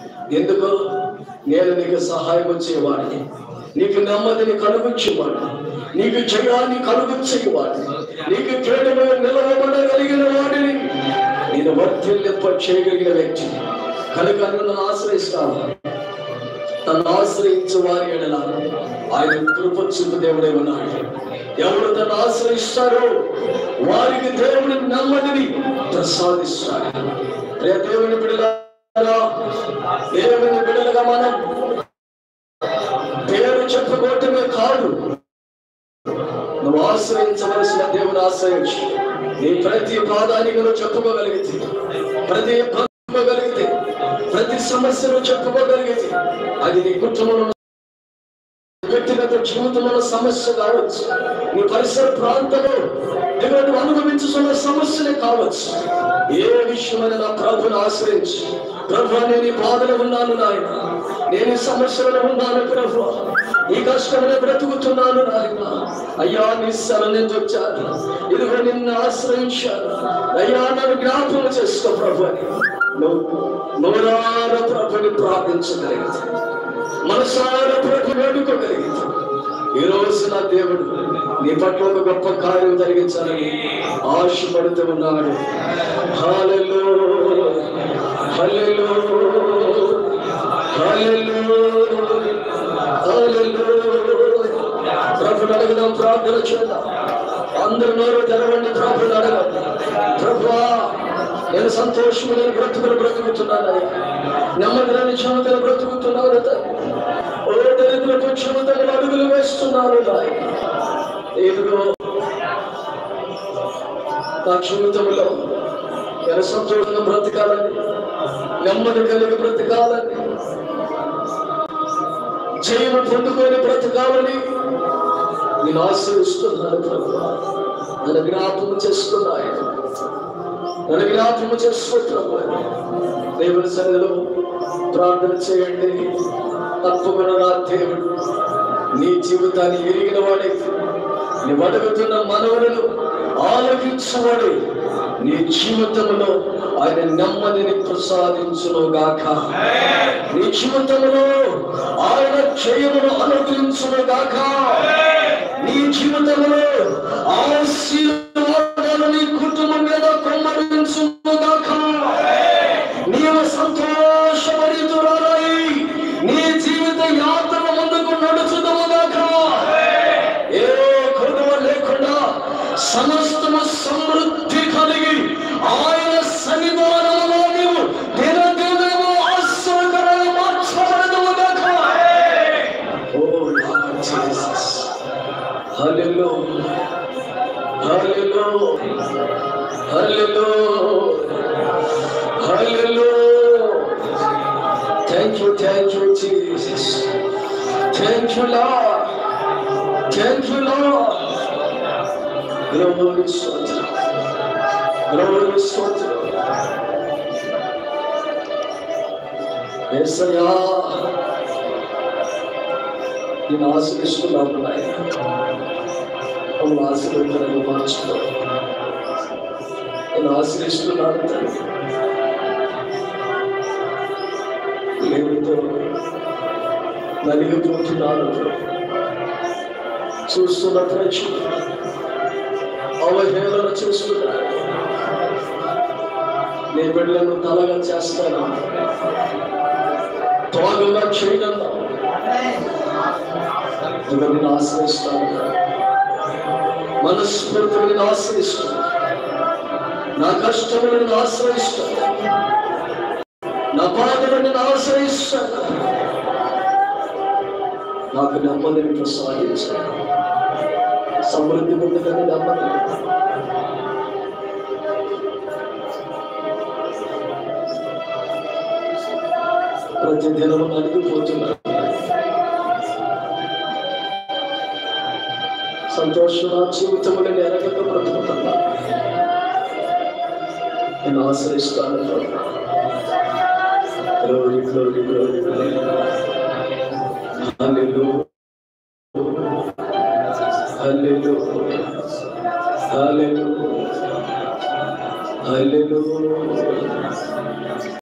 ఎందుకు నేను నీకు సహాయం చేయవాడిని నీకు నెమ్మదిని కలుగుచ్చేవాడిని నీకు జయాన్ని కలుగుచ్చేవాడిని నీకు కేడలో నిలవబడగలిగిన వాడిని నేను వర్తిల్లింప చేయగలిగిన వ్యక్తి కనుక నన్ను ఆశ్రయిస్తాను తను ఆశ్రయించు వారి ఎడల ఆయన కృప చూపు దేవుడే ఉన్నాడు ఎవరు తను ఆశ్రయిస్తారో వారికి దేవుని నెమ్మదిని ప్రసాదిస్తాడు ప్రియ దేవుని బిడలారా దేవుని బిడలుగా మనం పేరు చెప్పుకోవటమే కాదు నువ్వు ఆశ్రయించవలసిన దేవుని ఆశ్రయించు నీ ప్రతి పాదానికి నువ్వు చెప్పుకోగలిగితే ప్రతి చెప్పుకోగలిగితే ప్రతి సమస్యను చెప్పుకోగలిగితే అది నీ కుటుంబంలో వ్యక్తిగత జీవితంలో సమస్య కావచ్చు నీ పరిసర ప్రాంతంలో ఇదిగో నువ్వు అనుభవించుతున్న సమస్యలే కావచ్చు ఏ విషయమైన నా ప్రభుని ఆశ్రయించి ప్రభు నేను ఈ బాధలో ఉన్నాను నాయన నేను ఈ సమస్యలో ఉన్నాను ప్రభు ఈ కష్టంలో బ్రతుకుతున్నాను నాయన అయ్యా నీ శరణించి వచ్చాను ఇదిగో నిన్ను ఆశ్రయించాను అయ్యా నన్ను జ్ఞాపకం చేసుకో ప్రభు అని నువ్వు నూరార ప్రభుని ప్రార్థించగలిగితే మనసార ప్రభు వేడుకోగలిగింది ఈ రోజు నా దేవుడు నీ పట్ల ఒక గొప్ప కార్యం జరిగించాలని ఆశపడుతూ ఉన్నాడు హాలెల్లో హల్లెల్లో హల్లెల్లో హల్లెల్లో ప్రభుని అడుగుదాం ప్రార్థన చేద్దాం అందరూ నోరు తెరవండి ప్రభుని అడగండి ప్రభువా నేను సంతోషము నేను బ్రతుకులు బ్రతుకుతున్నాను నెమ్మదిని క్షమతలు బ్రతుకుతున్నాను తండ్రి. ఓ దరిద్రపు క్షమతలు అడుగులు వేస్తున్నాను నాయన. ఇదిగో నా జీవితంలో నేను సంతోషంగా బ్రతకాలని నెమ్మది కలిగి బ్రతకాలని జయము పొందుకొని బ్రతకాలని నేను ఆశ్రయిస్తున్నాను ప్రభు నన్ను జ్ఞాపకం చేసుకున్నాయి నన్ను జ్ఞాపకం చేసుకుంటున్నాను దేవుని సన్నిధిలో ప్రార్థన చేయండి తప్పకుండా నా దేవుడు నీ జీవితాన్ని ఎరిగిన వాడే నువ్వు అడుగుతున్న మనవులను ఆలోచించవాడే నీ జీవితంలో ఆయన నెమ్మదిని ప్రసాదించును గాక నీ జీవితంలో ఆయన చేయమును అనుగ్రహించును గాక నీ జీవితంలో ఆశీర్వాదాలు నీ కుటుంబం మీద కుమ్మరించును గాక నీవు సంతోషపరితురాలై నీ జీవిత యాత్ర ముందుకు నడుచుదము గాక ఏ కొడువ లేకుండా సమస్తము సమృద్ధి కలిగి ఆయన సన్నిధానంలో నీవు దినదినము ఆశ్చర్యకరంగా మార్చబడదువు గాక O lord Jesus hallelujah hallelujah hallelujah hallelujah thank you thank you Jesus thank you lord thank you lord glory స్తోత్రం గ్లోరీ స్తోత్రం యేసయ్యా నేను ఆశ్రయిస్తున్నాను నాయన మమ్మల్ని ఆశీర్వదించడానికి మార్చుకో నేను ఆశ్రయిస్తున్నాను తండ్రి లేనితో నలిగిపోతున్నాను చూస్తున్న ప్రజలు అవహేళన చేస్తున్నారు నీ బిడ్డలను తలగా చేస్తాను తోగగా చేయగలను ఇక నేను ఆశ్రయిస్తాను మనస్ఫూర్తిగా నేను ఆశ్రయిస్తాను నా కష్టములను నేను ఆశ్రయిస్తాను నా బాధలను నేను ఆశ్రయిస్తాను నాకు నెమ్మదిని ప్రసాదించాను సమృద్ధి పొందుకొని నెమ్మది ప్రతి దినము నలిగిపోతున్నాను సంతోషం నా జీవితంలో నేను ఎరగక బ్రతుకుతున్నా నేను ఆశ్రయిస్తాను glory glory glory glory hallelujah hallelujah hallelujah హల్లెలూయా